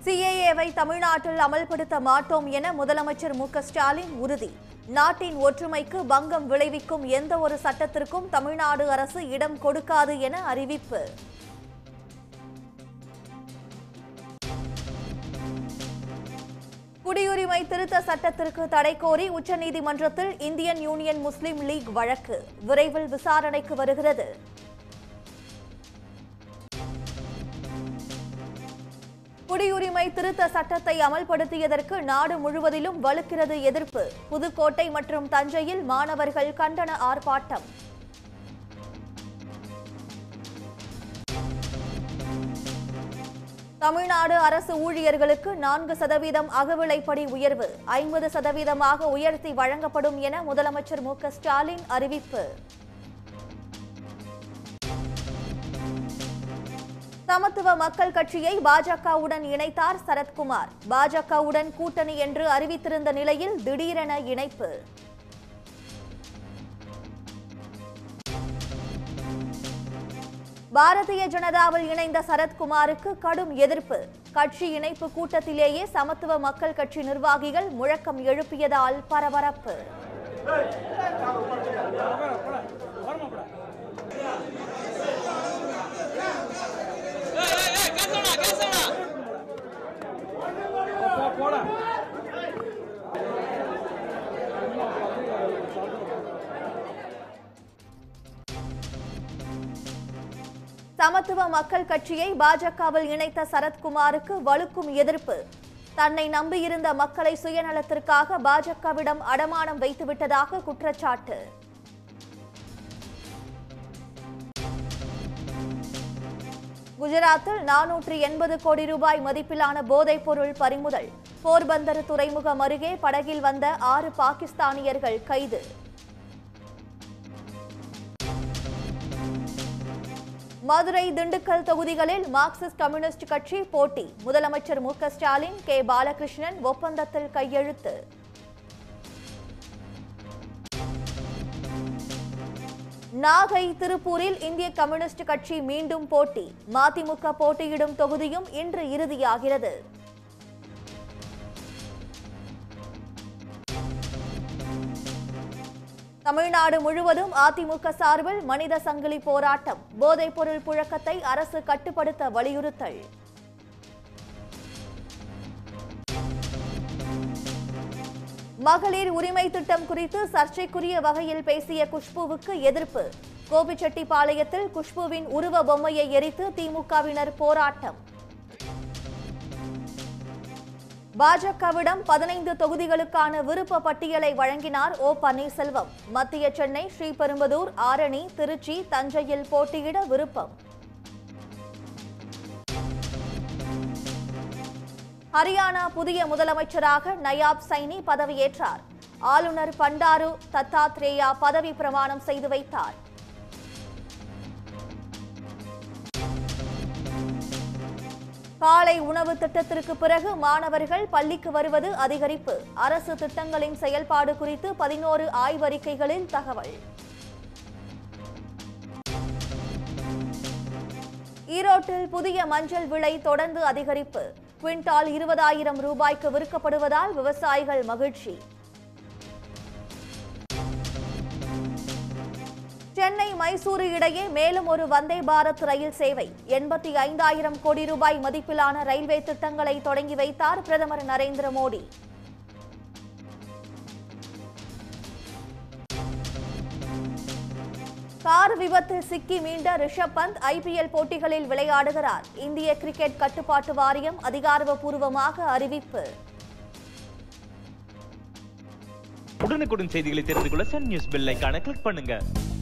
சிஏஏவை தமிழ்நாட்டில் அமல்படுத்த மாட்டோம் என முதலமைச்சர் மு க ஸ்டாலின் உறுதி நாட்டின் ஒற்றுமைக்கு பங்கம் விளைவிக்கும் எந்த ஒரு சட்டத்திற்கும் தமிழ்நாடு அரசு இடம் கொடுக்காது என அறிவிப்பு குடியுரிமை திருத்த சட்டத்திற்கு தடை கோரி உச்சநீதிமன்றத்தில் இந்தியன் யூனியன் முஸ்லிம் லீக் வழக்கு விரைவில் விசாரணைக்கு வருகிறது குடியுரிமை திருத்த சட்டத்தை அமல்படுத்தியதற்கு நாடு முழுவதிலும் வலுக்கிறது எதிர்ப்பு புதுக்கோட்டை மற்றும் தஞ்சையில் மாணவர்கள் கண்டன ஆர்ப்பாட்டம் தமிழ்நாடு அரசு ஊழியர்களுக்கு நான்கு சதவீதம் அகவிலைப்படி உயர்வு ஐம்பது சதவீதமாக உயர்த்தி வழங்கப்படும் என முதலமைச்சர் மு க ஸ்டாலின் அறிவிப்பு சமத்துவ மக்கள் கட்சியை பாஜகவுடன் இணைத்தார் சரத்குமார் பாஜகவுடன் கூட்டணி என்று அறிவித்திருந்த நிலையில் திடீரென இணைப்பு பாரதிய ஜனதாவில் இணைந்த சரத்குமாருக்கு கடும் எதிர்ப்பு கட்சி இணைப்பு கூட்டத்திலேயே சமத்துவ மக்கள் கட்சி நிர்வாகிகள் முழக்கம் எழுப்பியதால் பரபரப்பு சமத்துவ மக்கள் கட்சியை பாஜகவில் இணைத்த சரத்குமாருக்கு வலுக்கும் எதிர்ப்பு தன்னை நம்பியிருந்த மக்களை சுயநலத்திற்காக பாஜகவிடம் அடமானம் வைத்துவிட்டதாக குற்றச்சாட்டு குஜராத்தில் நானூற்று எண்பது கோடி ரூபாய் மதிப்பிலான போதைப் பொருள் பறிமுதல் போர்பந்தர் துறைமுகம் அருகே படகில் வந்த ஆறு பாகிஸ்தானியர்கள் கைது மதுரை திண்டுக்கல் தொகுதிகளில் மார்க்சிஸ்ட் கம்யூனிஸ்ட் கட்சி போட்டி முதலமைச்சர் மு க ஸ்டாலின் கே பாலகிருஷ்ணன் ஒப்பந்தத்தில் கையெழுத்து நாகை திருப்பூரில் இந்திய கம்யூனிஸ்ட் கட்சி மீண்டும் போட்டி மதிமுக போட்டியிடும் தொகுதியும் இன்று இறுதியாகிறது தமிழ்நாடு முழுவதும் அதிமுக சார்பில் மனித சங்கிலி போராட்டம் போதைப்பொருள் புழக்கத்தை அரசு கட்டுப்படுத்த வலியுறுத்தல் மகளிர் உரிமை திட்டம் குறித்து சர்ச்சைக்குரிய வகையில் பேசிய குஷ்புவுக்கு எதிர்ப்பு கோபிச்செட்டிப்பாளையத்தில் குஷ்புவின் உருவ பொம்மையை எரித்து திமுகவினர் போராட்டம் பாஜகவிடம் பதினைந்து தொகுதிகளுக்கான விருப்ப பட்டியலை வழங்கினார் ஓ பன்னீர்செல்வம் மத்திய சென்னை ஸ்ரீபெரும்புதூர் ஆரணி திருச்சி தஞ்சையில் போட்டியிட விருப்பம் ஹரியானா புதிய முதலமைச்சராக நயாப் சைனி பதவியேற்றார் ஆளுநர் பண்டாரு தத்தாத்ரேயா பதவி பிரமாணம் செய்து வைத்தார் காலை உணவு திட்டத்திற்கு பிறகு மாணவர்கள் பள்ளிக்கு வருவது அதிகரிப்பு அரசு திட்டங்களின் செயல்பாடு குறித்து பதினோரு ஆய்வறிக்கைகளில் தகவல் ஈரோட்டில் புதிய மஞ்சள் விலை தொடர்ந்து அதிகரிப்பு குவிண்டால் இருபதாயிரம் ரூபாய்க்கு விற்கப்படுவதால் விவசாயிகள் மகிழ்ச்சி சென்னை மைசூரு இடையே மேலும் ஒரு வந்தே பாரத் ரயில் சேவை எண்பத்தி ஐந்தாயிரம் கோடி ரூபாய் மதிப்பிலான ரயில்வே திட்டங்களை தொடங்கி வைத்தார் பிரதமர் நரேந்திர மோடி கார் விபத்தில் சிக்கி மீண்ட ரிஷப் பந்த் ஐபிஎல் போட்டிகளில் விளையாடுகிறார் இந்திய கிரிக்கெட் கட்டுப்பாட்டு வாரியம் அதிகாரப்பூர்வமாக அறிவிப்பு உடனுக்குடன் செய்திகளை தெரிந்து கொள்ள சன் நியூஸ் பெல் ஐகானை கிளிக் பண்ணுங்க